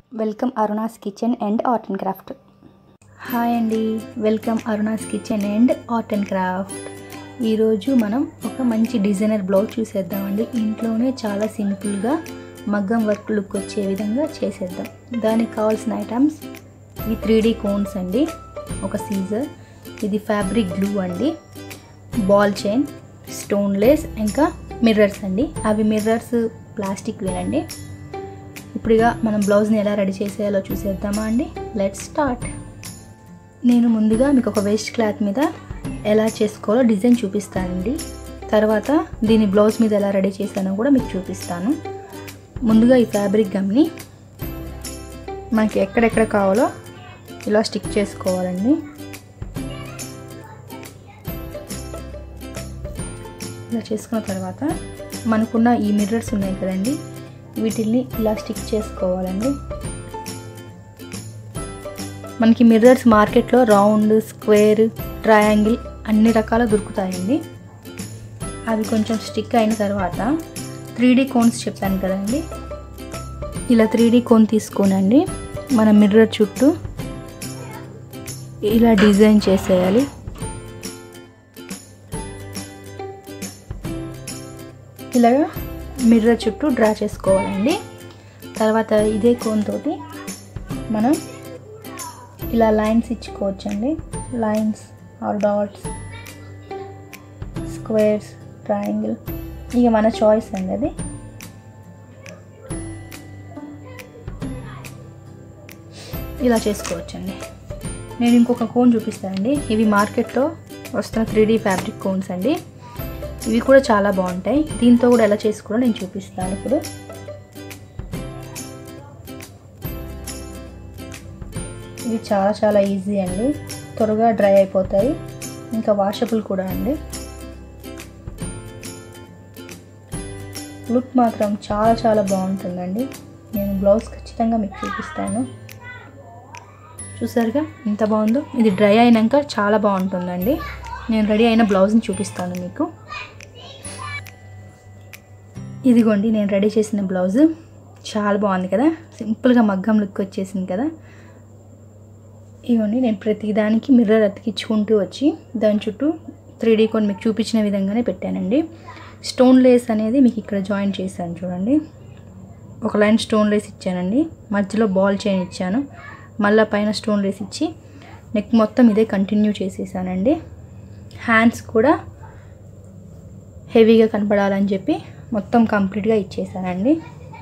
welcome Aruna's kitchen and art and craft hi అండి welcome Aruna's kitchen and art and craft ఈరోజు మనం ఒక మంచి డిజైనర్ బ్లౌజ్ చూసేద్దామండి ఇంట్లోనే చాలా సింపుల్గా మగ్గం వర్క్ లుక్ వచ్చే విధంగా చేసేద్దాం దానికి కావాల్సిన ఐటమ్స్ ఇవి త్రీ డీ కోన్స్ అండి ఒక సీజర్ ఇది ఫ్యాబ్రిక్ గ్లూ అండి బాల్ చైన్ స్టోన్ లేస్ ఇంకా మిర్రర్స్ అండి అవి మిర్రర్స్ ప్లాస్టిక్ వేనండి ఇప్పుడుగా మనం బ్లౌజ్ని ఎలా రెడీ చేసేయాలో చూసేద్దామా అండి లెట్స్ స్టార్ట్ నేను ముందుగా మీకు ఒక వేస్ట్ క్లాత్ మీద ఎలా చేసుకోవాలో డిజైన్ చూపిస్తానండి తర్వాత దీని బ్లౌజ్ మీద ఎలా రెడీ చేశానో కూడా మీకు చూపిస్తాను ముందుగా ఈ ఫ్యాబ్రిక్ గమ్ని మనకి ఎక్కడెక్కడ కావాలో ఇలా స్టిక్ చేసుకోవాలండి ఇలా చేసుకున్న తర్వాత మనకున్న ఈ మిర్రర్స్ ఉన్నాయి కదండి వీటిల్ని ఇలా స్టిక్ చేసుకోవాలండి మనకి మిర్రర్స్ మార్కెట్లో రౌండ్ స్క్వేర్ ట్రయాంగిల్ అన్ని రకాల దొరుకుతాయండి అవి కొంచెం స్టిక్ అయిన తర్వాత త్రీ డీ కోన్స్ చెప్పాను కదండి ఇలా త్రీ డీ కోన్ తీసుకోనండి మన మిర్రర్ చుట్టూ ఇలా డిజైన్ చేసేయాలి ఇలాగా మిర్రర్ చుట్టూ డ్రా చేసుకోవాలండి తర్వాత ఇదే కోన్ తోటి మనం ఇలా లైన్స్ ఇచ్చుకోవచ్చండి lines or dots squares triangle ఇక మన చాయిస్ అండి అది ఇలా చేసుకోవచ్చండి నేను ఇంకొక కోన్ చూపిస్తానండి ఇవి మార్కెట్లో వస్తున్న త్రీ డీ ఫ్యాబ్రిక్ కోన్స్ అండి ఇవి కూడా చాలా బాగుంటాయి దీంతో కూడా ఎలా చేసుకోవాలో నేను చూపిస్తాను ఇప్పుడు ఇవి చాలా చాలా ఈజీ అండి త్వరగా డ్రై అయిపోతాయి ఇంకా వాషబుల్ కూడా అండి లుక్ మాత్రం చాలా చాలా బాగుంటుందండి నేను బ్లౌజ్ ఖచ్చితంగా మీకు చూపిస్తాను చూసారుగా ఎంత బాగుందో ఇది డ్రై అయినాక చాలా బాగుంటుందండి నేను రెడీ అయిన బ్లౌజ్ని చూపిస్తాను మీకు ఇదిగోండి నేను రెడీ చేసిన బ్లౌజ్ చాలా బాగుంది కదా సింపుల్గా మగ్గం లుక్ వచ్చేసింది కదా ఇవ్వండి నేను ప్రతి దానికి మిర్రర్ అతికించుకుంటూ వచ్చి దాని చుట్టూ త్రీ డీ కొన్ని మీకు చూపించిన విధంగానే పెట్టానండి స్టోన్ లేస్ అనేది మీకు ఇక్కడ జాయిన్ చేశాను చూడండి ఒక లైన్ స్టోన్ లేస్ ఇచ్చానండి మధ్యలో బాల్ చైన్ ఇచ్చాను మళ్ళీ పైన స్టోన్ లేస్ ఇచ్చి నెక్ మొత్తం ఇదే కంటిన్యూ చేసేసానండి హ్యాండ్స్ కూడా హెవీగా కనపడాలని చెప్పి మొత్తం కంప్లీట్గా ఇచ్చేసానండి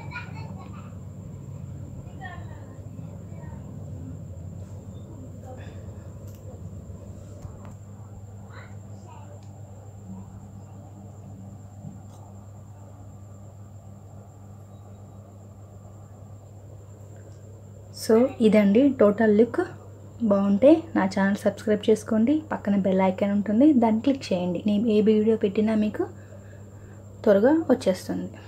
సో ఇదండి టోటల్ లుక్ బాగుంటే నా ఛానల్ సబ్స్క్రైబ్ చేసుకోండి పక్కన బెల్ ఐకాన్ ఉంటుంది దాన్ని క్లిక్ చేయండి నేను ఏ వీడియో పెట్టినా మీకు త్వరగా వచ్చేస్తుంది